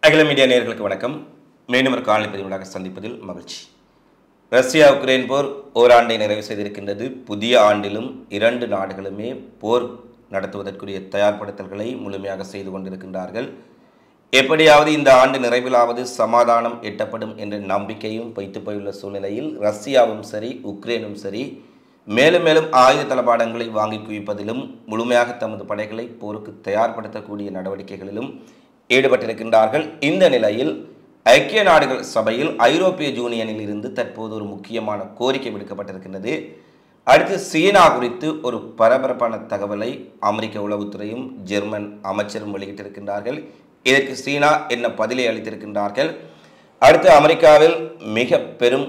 அகில மீடியா நேயர்களுக்கு வணக்கம் மீண்டும் ஒரு காணொலி பதிவுகளாக சந்திப்பதில் மகிழ்ச்சி ரஷ்யா உக்ரைன் போர் ஓராண்டை நிறைவு செய்திருக்கின்றது புதிய ஆண்டிலும் இரண்டு நாடுகளுமே போர் நடத்துவதற்குரிய தயார்படுத்தல்களை முழுமையாக செய்து கொண்டிருக்கின்றார்கள் எப்படியாவது இந்த ஆண்டு நிறைவிலாவது சமாதானம் எட்டப்படும் என்ற நம்பிக்கையும் வைத்து போயுள்ள சூழ்நிலையில் ரஷ்யாவும் சரி உக்ரைனும் சரி மேலும் மேலும் ஆயுத தளபாடங்களை வாங்கி குவிப்பதிலும் முழுமையாக தமது படைகளை போருக்கு தயார்படுத்தக்கூடிய நடவடிக்கைகளிலும் ஈடுபட்டிருக்கின்றார்கள் இந்த நிலையில் ஐக்கிய நாடுகள் சபையில் ஐரோப்பிய யூனியனில் இருந்து தற்போது ஒரு முக்கியமான கோரிக்கை விடுக்கப்பட்டிருக்கின்றது அடுத்து சீனா குறித்து ஒரு பரபரப்பான தகவலை அமெரிக்க உளவுத்துறையும் ஜெர்மன் அமைச்சரும் வெளியிட்டிருக்கின்றார்கள் இதற்கு சீனா என்ன பதிலை அளித்திருக்கின்றார்கள் அடுத்து அமெரிக்காவில் மிக பெரும்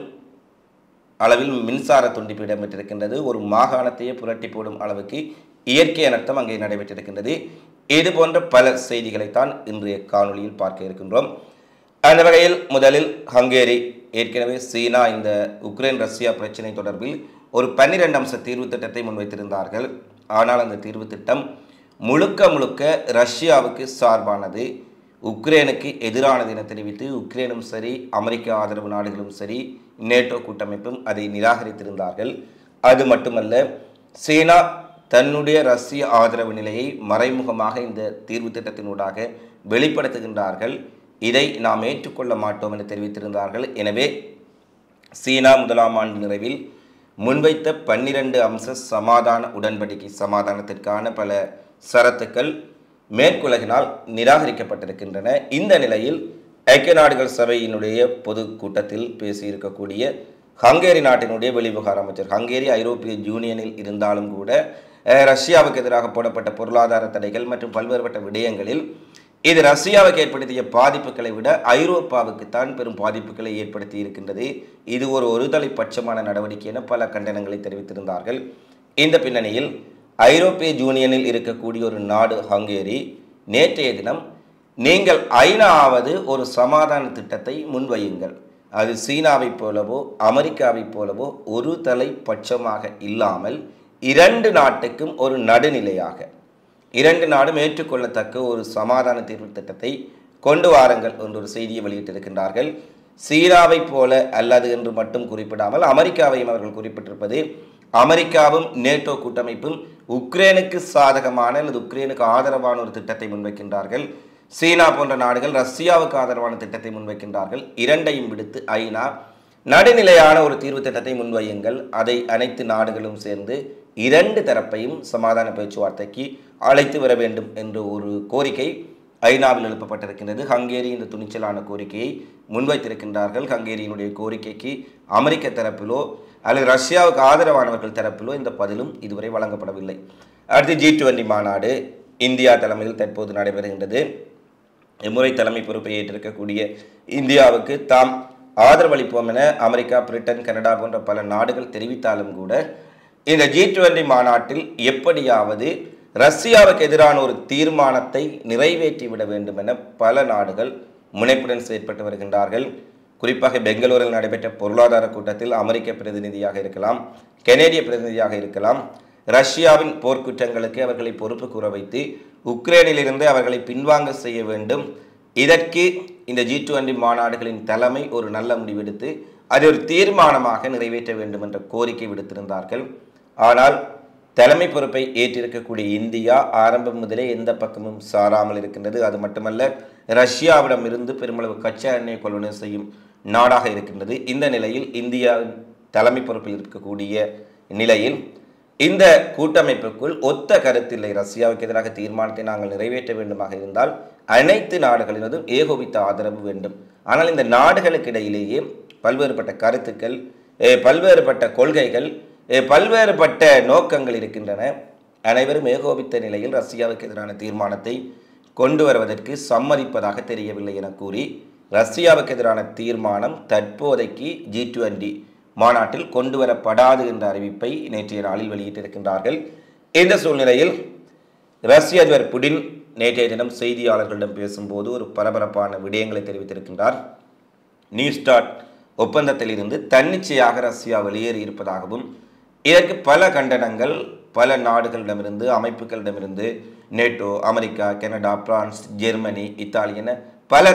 அளவில் மின்சார துண்டிப்பு இடம்பெற்றிருக்கின்றது ஒரு மாகாணத்தையே புரட்டி போடும் அளவுக்கு இயற்கை அனர்த்தம் அங்கே நடைபெற்றிருக்கின்றது இது போன்ற பல செய்திகளைத்தான் இன்றைய காணொளியில் பார்க்க இருக்கின்றோம் அந்த வகையில் முதலில் ஹங்கேரி ஏற்கனவே சீனா இந்த உக்ரைன் ரஷ்யா பிரச்சினை தொடர்பில் ஒரு பன்னிரண்டு அம்ச தீர்வு திட்டத்தை முன்வைத்திருந்தார்கள் ஆனால் அந்த தீர்வு திட்டம் முழுக்க முழுக்க ரஷ்யாவுக்கு சார்பானது உக்ரைனுக்கு எதிரானது என தெரிவித்து உக்ரைனும் சரி அமெரிக்க ஆதரவு நாடுகளும் சரி நேட்டோ கூட்டமைப்பும் அதை நிராகரித்திருந்தார்கள் அது மட்டுமல்ல சீனா தன்னுடைய ரஷ்ய ஆதரவு நிலையை மறைமுகமாக இந்த தீர்வு திட்டத்தினூடாக வெளிப்படுத்துகின்றார்கள் இதை நாம் ஏற்றுக்கொள்ள மாட்டோம் என தெரிவித்திருந்தார்கள் எனவே சீனா முதலாம் ஆண்டு நிறைவில் முன்வைத்த பன்னிரண்டு அம்ச சமாதான உடன்படிக்கை சமாதானத்திற்கான பல சரத்துக்கள் மேற்குலகினால் நிராகரிக்கப்பட்டிருக்கின்றன இந்த நிலையில் ஐக்கிய நாடுகள் சபையினுடைய பொது கூட்டத்தில் பேசியிருக்கக்கூடிய ஹங்கேரி நாட்டினுடைய வெளிவிவகார அமைச்சர் ஹங்கேரி ஐரோப்பிய யூனியனில் இருந்தாலும் கூட அஹ், ரஷ்யாவுக்கு எதிராக போடப்பட்ட பொருளாதார தடைகள் மற்றும் பல்வேறுபட்ட விடயங்களில் இது ரஷ்யாவுக்கு ஏற்படுத்திய பாதிப்புகளை விட ஐரோப்பாவுக்குத்தான் பெரும் பாதிப்புகளை ஏற்படுத்தி இருக்கின்றது இது ஒரு ஒருதலை பட்சமான நடவடிக்கை என பல கண்டனங்களை தெரிவித்திருந்தார்கள் இந்த பின்னணியில் ஐரோப்பிய யூனியனில் இருக்கக்கூடிய ஒரு நாடு ஹங்கேரி நேற்றைய தினம் நீங்கள் ஐநாவது ஒரு சமாதான திட்டத்தை முன்வையுங்கள் அது சீனாவைப் போலவோ அமெரிக்காவைப் போலவோ ஒரு தலை பட்சமாக இல்லாமல் இரண்டு நாட்டுக்கும் ஒரு நடுநிலையாக இரண்டு நாடும் ஏற்றுக்கொள்ளத்தக்க ஒரு சமாதான தீர்வு திட்டத்தை கொண்டு வாருங்கள் என்ற ஒரு செய்தியை வெளியிட்டிருக்கின்றார்கள் சீனாவைப் போல அல்லது என்று மட்டும் குறிப்பிடாமல் அமெரிக்காவையும் அவர்கள் குறிப்பிட்டிருப்பது அமெரிக்காவும் நேட்டோ கூட்டமைப்பும் உக்ரைனுக்கு சாதகமான அல்லது உக்ரைனுக்கு ஆதரவான ஒரு திட்டத்தை முன்வைக்கின்றார்கள் சீனா போன்ற நாடுகள் ரஷ்யாவுக்கு ஆதரவான திட்டத்தை முன்வைக்கின்றார்கள் இரண்டையும் விடுத்து ஐநா நடுநிலையான ஒரு தீர்வு திட்டத்தை முன்வையுங்கள் அதை அனைத்து நாடுகளும் சேர்ந்து இரண்டு தரப்பையும் சமாதான பேச்சுவார்த்தைக்கு அழைத்து வர வேண்டும் என்ற ஒரு கோரிக்கை ஐநாவில் எழுப்பப்பட்டிருக்கின்றது ஹங்கேரி இந்த துணிச்சலான கோரிக்கையை முன்வைத்திருக்கின்றார்கள் ஹங்கேரியினுடைய கோரிக்கைக்கு அமெரிக்க தரப்பிலோ அல்லது ரஷ்யாவுக்கு ஆதரவானவர்கள் தரப்பிலோ இந்த பதிலும் இதுவரை வழங்கப்படவில்லை அடுத்து ஜி டுவெண்டி மாநாடு இந்தியா தலைமையில் தற்போது நடைபெறுகின்றது இம்முறை தலைமை பொறுப்பை ஏற்றிருக்கக்கூடிய இந்தியாவுக்கு தாம் ஆதரவளிப்போம் என அமெரிக்கா பிரிட்டன் கனடா போன்ற பல நாடுகள் தெரிவித்தாலும் கூட இந்த ஜி டுவெண்டி மாநாட்டில் எப்படியாவது ரஷ்யாவுக்கு எதிரான ஒரு தீர்மானத்தை நிறைவேற்றி விட வேண்டும் என பல நாடுகள் முனைப்புடன் செயற்பட்டு வருகின்றார்கள் குறிப்பாக பெங்களூரில் நடைபெற்ற பொருளாதார கூட்டத்தில் அமெரிக்க பிரதிநிதியாக இருக்கலாம் கெனேடிய பிரதிநிதியாக இருக்கலாம் ரஷ்யாவின் போர்க்குற்றங்களுக்கு அவர்களை பொறுப்பு கூற வைத்து உக்ரைனிலிருந்து அவர்களை பின்வாங்க செய்ய வேண்டும் இதற்கு இந்த ஜி டுவெண்டி மாநாடுகளின் தலைமை ஒரு நல்ல முடிவெடுத்து அதை ஒரு தீர்மானமாக நிறைவேற்ற வேண்டும் என்ற கோரிக்கை விடுத்திருந்தார்கள் ஆனால் தலைமை பொறுப்பை ஏற்றிருக்கக்கூடிய இந்தியா ஆரம்பம் முதலே எந்த பக்கமும் சாராமல் இருக்கின்றது அது மட்டுமல்ல ரஷ்யாவிடம் இருந்து பெருமளவு கச்சா எண்ணெய் கொள்வனவு செய்யும் நாடாக இருக்கின்றது இந்த நிலையில் இந்தியாவின் தலைமை பொறுப்பில் இருக்கக்கூடிய நிலையில் இந்த கூட்டமைப்புக்குள் ஒத்த கருத்தில்லை ரஷ்யாவுக்கு எதிராக தீர்மானத்தை நாங்கள் நிறைவேற்ற வேண்டுமாக இருந்தால் அனைத்து நாடுகளினதும் ஏகோபித்த ஆதரவு வேண்டும் ஆனால் இந்த நாடுகளுக்கு இடையிலேயே பல்வேறுபட்ட கருத்துக்கள் eh, பல்வேறுபட்ட கொள்கைகள் eh, பல்வேறுபட்ட நோக்கங்கள் இருக்கின்றன அனைவரும் ஏகோபித்த நிலையில் ரஷ்யாவுக்கு எதிரான தீர்மானத்தை கொண்டு வருவதற்கு சம்மதிப்பதாக தெரியவில்லை என கூறி ரஷ்யாவுக்கு எதிரான தீர்மானம் தற்போதைக்கு ஜி டுவெண்டி மாநாட்டில் கொண்டு வரப்படாது என்ற அறிவிப்பை நேற்றைய நாளில் வெளியிட்டிருக்கின்றார்கள் இந்த சூழ்நிலையில் ரஷ்ய அதிபர் புடின் நேற்றைய தினம் செய்தியாளர்களிடம் பேசும்போது ஒரு பரபரப்பான விடயங்களை தெரிவித்திருக்கின்றார் நியூ ஸ்டார்ட் ஒப்பந்தத்தில் இருந்து தன்னிச்சையாக ரஷ்யா வெளியேறி இருப்பதாகவும் இதற்கு பல கண்டனங்கள் பல நாடுகளிடமிருந்து அமைப்புகளிடமிருந்து NATO America Canada France Germany Italy என பல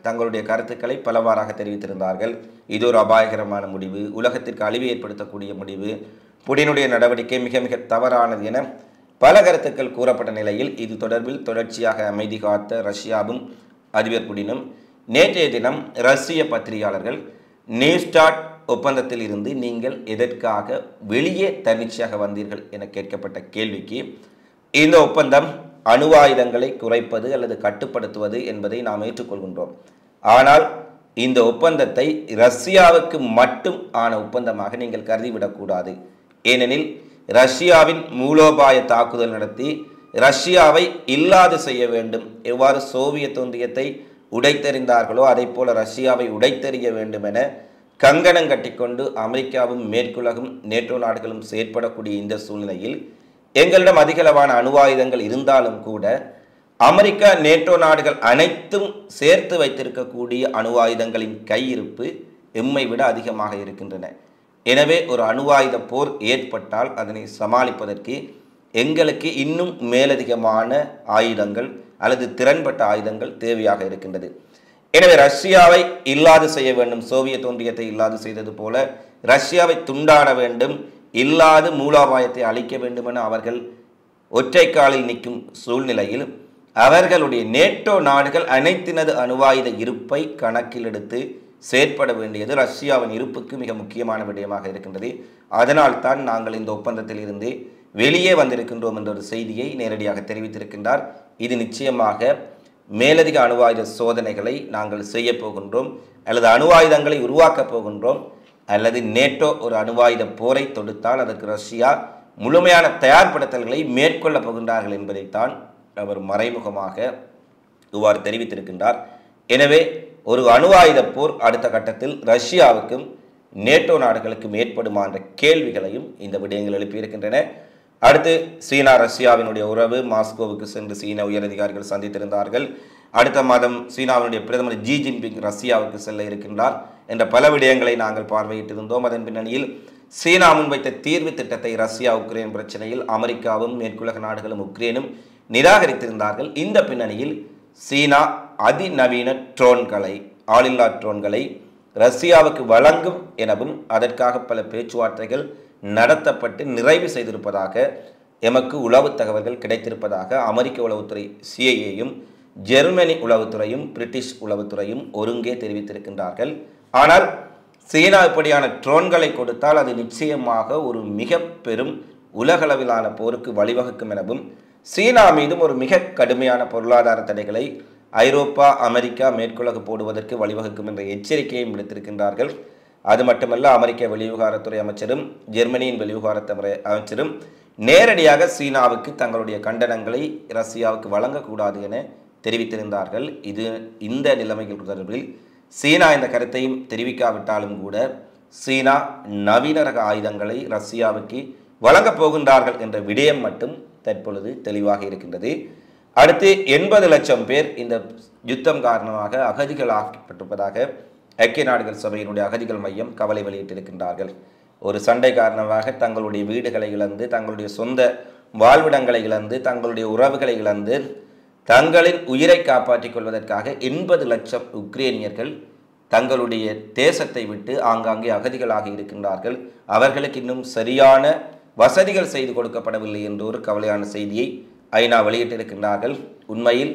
தங்களுடைய கருத்துக்களை பலவாறாக தெரிவித்திருந்தார்கள் இது ஒரு அபாயகரமான முடிவு உலகத்திற்கு அழிவை ஏற்படுத்தக்கூடிய முடிவு புடினுடைய நடவடிக்கை மிக மிக தவறானது என பல கருத்துக்கள் கூறப்பட்ட நிலையில் இது தொடர்பில் தொடர்ச்சியாக அமைதி காத்த ரஷ்யாவும் அதிபர் புடினும் நேற்றைய தினம் ரஷ்ய பத்திரிகையாளர்கள் நியூஸ்டார்ட் ஒப்பந்தத்தில் இருந்து நீங்கள் எதற்காக வெளியே தன்னிச்சையாக வந்தீர்கள் என கேட்கப்பட்ட கேள்விக்கு இந்த ஒப்பந்தம் அணு ஆயுதங்களை குறைப்பது அல்லது கட்டுப்படுத்துவது என்பதை நாம் ஏற்றுக்கொள்கின்றோம் ஆனால் இந்த ஒப்பந்தத்தை ரஷ்யாவுக்கு மட்டும் ஆன ஒப்பந்தமாக நீங்கள் கருதிவிடக்கூடாது ஏனெனில் ரஷ்யாவின் மூலோபாய தாக்குதல் நடத்தி ரஷ்யாவை இல்லாது செய்ய வேண்டும் எவ்வாறு சோவியத் ஒன்றியத்தை உடைத்தெறிந்தார்களோ அதைப் போல ரஷ்யாவை உடைத்தெறிய வேண்டும் என கங்கணம் கட்டிக்கொண்டு அமெரிக்காவும் மேற்குலகும் நேட்டோ நாடுகளும் செயற்படக்கூடிய இந்த சூழ்நிலையில் எங்களிடம் அதிகளவான அணுவாயுதங்கள் இருந்தாலும் கூட அமெரிக்கா நேட்டோ நாடுகள் அனைத்தும் சேர்த்து வைத்திருக்கக்கூடிய அணுவாயுதங்களின் கையிருப்பு எம்மை விட அதிகமாக இருக்கின்றன எனவே ஒரு அணுவாயுத போர் ஏற்பட்டால் அதனை சமாளிப்பதற்கு எங்களுக்கு இன்னும் மேலதிகமான ஆயுதங்கள் அல்லது திறன்பட்ட ஆயுதங்கள் தேவையாக இருக்கின்றது எனவே ரஷ்யாவை இல்லாது செய்ய வேண்டும் சோவியத் ஒன்றியத்தை இல்லாது செய்தது போல ரஷ்யாவை துண்டாட வேண்டும் இல்லாது மூலாபாயத்தை அழிக்க வேண்டும் என அவர்கள் ஒற்றை காலில் நிற்கும் சூழ்நிலையில் அவர்களுடைய நேட்டோ நாடுகள் அனைத்தினது அணுவாயுத இருப்பை கணக்கில் எடுத்து செயற்பட வேண்டியது ரஷ்யாவின் இருப்புக்கு மிக முக்கியமான விடயமாக இருக்கின்றது அதனால்தான் நாங்கள் இந்த ஒப்பந்தத்தில் இருந்து வெளியே வந்திருக்கின்றோம் என்ற ஒரு செய்தியை நேரடியாக தெரிவித்திருக்கின்றார் இது நிச்சயமாக மேலதிக அணுவாயுத சோதனைகளை நாங்கள் செய்ய போகின்றோம் அல்லது அணுவாயுதங்களை உருவாக்கப் போகின்றோம் அல்லது நேட்டோ ஒரு அணுவாயுத போரை தொடுத்தால் அதற்கு ரஷ்யா முழுமையான தயார்படுத்தல்களை மேற்கொள்ளப் போகின்றார்கள் என்பதைத்தான் அவர் மறைமுகமாக இவ்வாறு தெரிவித்திருக்கின்றார் எனவே ஒரு அணுவாயுத போர் அடுத்த கட்டத்தில் ரஷ்யாவுக்கும் நேட்டோ நாடுகளுக்கும் ஏற்படுமா என்ற கேள்விகளையும் இந்த விடயங்கள் எழுப்பியிருக்கின்றன அடுத்து சீனா ரஷ்யாவினுடைய உறவு மாஸ்கோவுக்கு சென்று சீன உயரதிகாரிகள் சந்தித்திருந்தார்கள் அடுத்த மாதம் சீனாவினுடைய பிரதமர் ஜி ஜின்பிங் ரஷ்யாவுக்கு செல்ல இருக்கின்றார் என்ற பல விடயங்களை நாங்கள் பார்வையிட்டிருந்தோம் அதன் பின்னணியில் சீனா முன்வைத்த தீர்வு திட்டத்தை ரஷ்யா உக்ரைன் பிரச்சனையில் அமெரிக்காவும் மேற்குலக நாடுகளும் உக்ரைனும் நிராகரித்திருந்தார்கள் இந்த பின்னணியில் சீனா அதிநவீன ட்ரோன்களை ஆளில்லா ட்ரோன்களை ரஷ்யாவுக்கு வழங்கும் எனவும் அதற்காக பல பேச்சுவார்த்தைகள் நடத்தப்பட்டு நிறைவு செய்திருப்பதாக எமக்கு உளவு தகவல்கள் கிடைத்திருப்பதாக அமெரிக்க உளவுத்துறை சிஐஏயும் ஜெர்மனி உளவுத்துறையும் பிரிட்டிஷ் உளவுத்துறையும் ஒருங்கே தெரிவித்திருக்கின்றார்கள் ஆனால் சீனா இப்படியான ட்ரோன்களை கொடுத்தால் அது நிச்சயமாக ஒரு மிக பெரும் உலகளவிலான போருக்கு வழிவகுக்கும் எனவும் சீனா மீதும் ஒரு மிக கடுமையான பொருளாதார தடைகளை ஐரோப்பா அமெரிக்கா மேற்குலகு போடுவதற்கு வழிவகுக்கும் என்ற எச்சரிக்கையும் விடுத்திருக்கின்றார்கள் அது மட்டுமல்ல அமெரிக்க வெளிவிவகாரத்துறை அமைச்சரும் ஜெர்மனியின் வெளிவிவகாரத்துறை அமைச்சரும் நேரடியாக சீனாவுக்கு தங்களுடைய கண்டனங்களை ரஷ்யாவுக்கு வழங்கக்கூடாது என தெரிவித்திருந்தார்கள் இது இந்த நிலைமைகள் தொடர்பில் சீனா இந்த கருத்தையும் தெரிவிக்காவிட்டாலும் கூட சீனா நவீன ரக ஆயுதங்களை ரஷ்யாவுக்கு வழங்கப் போகின்றார்கள் என்ற விடயம் மட்டும் தற்பொழுது தெளிவாக இருக்கின்றது அடுத்து எண்பது லட்சம் பேர் இந்த யுத்தம் காரணமாக அகதிகளாக்கப்பட்டிருப்பதாக ஐக்கிய நாடுகள் சபையினுடைய அகதிகள் மையம் கவலை வெளியிட்டிருக்கின்றார்கள் ஒரு சண்டை காரணமாக தங்களுடைய வீடுகளை இழந்து தங்களுடைய சொந்த வாழ்விடங்களை இழந்து தங்களுடைய உறவுகளை இழந்து தங்களின் உயிரை காப்பாற்றிக் கொள்வதற்காக எண்பது லட்சம் உக்ரேனியர்கள் தங்களுடைய தேசத்தை விட்டு ஆங்காங்கே அகதிகளாக இருக்கின்றார்கள் அவர்களுக்கு இன்னும் சரியான வசதிகள் செய்து கொடுக்கப்படவில்லை என்ற ஒரு கவலையான செய்தியை ஐநா வெளியிட்டிருக்கின்றார்கள் உண்மையில்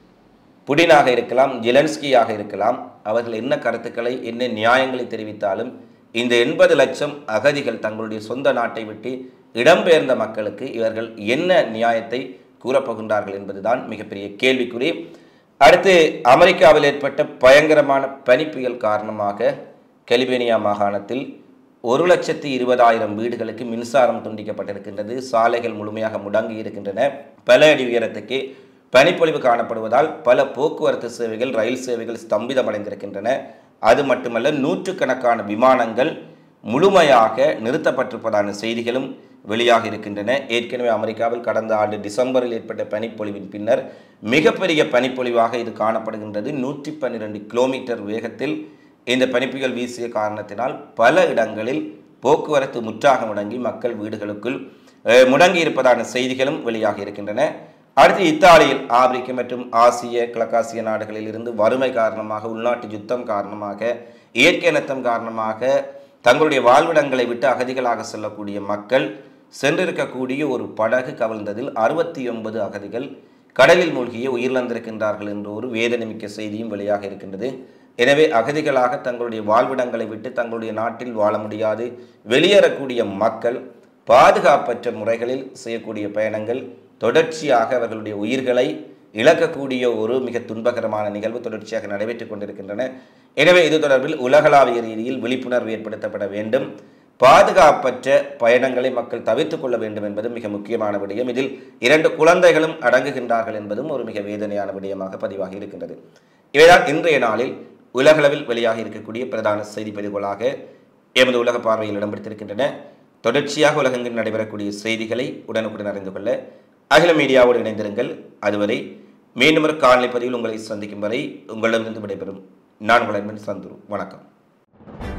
புடினாக இருக்கலாம் ஜெலன்ஸ்கியாக இருக்கலாம் அவர்கள் என்ன கருத்துக்களை என்ன நியாயங்களை தெரிவித்தாலும் இந்த எண்பது லட்சம் அகதிகள் தங்களுடைய சொந்த நாட்டை விட்டு இடம்பெயர்ந்த மக்களுக்கு இவர்கள் என்ன நியாயத்தை கூறப்போகின்றார்கள் என்பதுதான் மிகப்பெரிய கேள்விக்குறி அடுத்து அமெரிக்காவில் ஏற்பட்ட பயங்கரமான பனிப்புயல் காரணமாக கலிபேனியா மாகாணத்தில் ஒரு லட்சத்தி இருபதாயிரம் வீடுகளுக்கு மின்சாரம் துண்டிக்கப்பட்டிருக்கின்றது சாலைகள் முழுமையாக முடங்கி இருக்கின்றன பல அடி உயரத்துக்கு பனிப்பொழிவு காணப்படுவதால் பல போக்குவரத்து சேவைகள் ரயில் சேவைகள் ஸ்தம்பிதமடைந்திருக்கின்றன அது மட்டுமல்ல நூற்றுக்கணக்கான விமானங்கள் முழுமையாக நிறுத்தப்பட்டிருப்பதான செய்திகளும் வெளியாக இருக்கின்றன ஏற்கனவே அமெரிக்காவில் கடந்த ஆண்டு டிசம்பரில் ஏற்பட்ட பனிப்பொழிவின் பின்னர் மிகப்பெரிய பனிப்பொழிவாக இது காணப்படுகின்றது நூற்றி பன்னிரெண்டு கிலோமீட்டர் வேகத்தில் இந்த பனிப்புயல் வீசிய காரணத்தினால் பல இடங்களில் போக்குவரத்து முற்றாக முடங்கி மக்கள் வீடுகளுக்குள் அஹ், முடங்கி இருப்பதான செய்திகளும் வெளியாக இருக்கின்றன அடுத்து இத்தாலியில் ஆப்பிரிக்க மற்றும் ஆசிய கிழக்காசிய நாடுகளில் இருந்து வறுமை காரணமாக உள்நாட்டு யுத்தம் காரணமாக இயற்கை நத்தம் காரணமாக தங்களுடைய வாழ்விடங்களை விட்டு அகதிகளாக செல்லக்கூடிய மக்கள் சென்றிருக்கக்கூடிய ஒரு படகு கவிழ்ந்ததில் அறுபத்தி ஒன்பது அகதிகள் கடலில் மூழ்கிய உயிரிழந்திருக்கின்றார்கள் என்ற ஒரு வேதனைமிக்க செய்தியும் வெளியாக இருக்கின்றது எனவே அகதிகளாக தங்களுடைய வாழ்விடங்களை விட்டு தங்களுடைய நாட்டில் வாழ முடியாது வெளியேறக்கூடிய மக்கள் பாதுகாப்பற்ற முறைகளில் செய்யக்கூடிய பயணங்கள் தொடர்ச்சியாக அவர்களுடைய உயிர்களை இழக்கக்கூடிய ஒரு மிக துன்பகரமான நிகழ்வு தொடர்ச்சியாக நடைபெற்றுக் கொண்டிருக்கின்றன எனவே இது தொடர்பில் உலகளாவிய ரீதியில் விழிப்புணர்வு ஏற்படுத்தப்பட வேண்டும் பாதுகாப்பற்ற பயணங்களை மக்கள் தவிர்த்துக் கொள்ள வேண்டும் என்பது மிக முக்கியமான விடயம் இதில் இரண்டு குழந்தைகளும் அடங்குகின்றார்கள் என்பதும் ஒரு மிக வேதனையான விடயமாக பதிவாகி இருக்கின்றது இவைதான் இன்றைய நாளில் உலகளவில் வெளியாக இருக்கக்கூடிய பிரதான செய்தி பதிவுகளாக எமது உலக பார்வையில் இடம்பெடுத்திருக்கின்றன தொடர்ச்சியாக உலகெங்கில் நடைபெறக்கூடிய செய்திகளை உடனுக்குடன் அறிந்து கொள்ள அகில மீடியாவோடு இணைந்திருங்கள் அதுவரை மீண்டும் ஒரு காணொலி பதிவில் உங்களை சந்திக்கும் வரை உங்களிடமிருந்து விடைபெறும் நான் உங்கள் அன்பின் சந்துரு வணக்கம்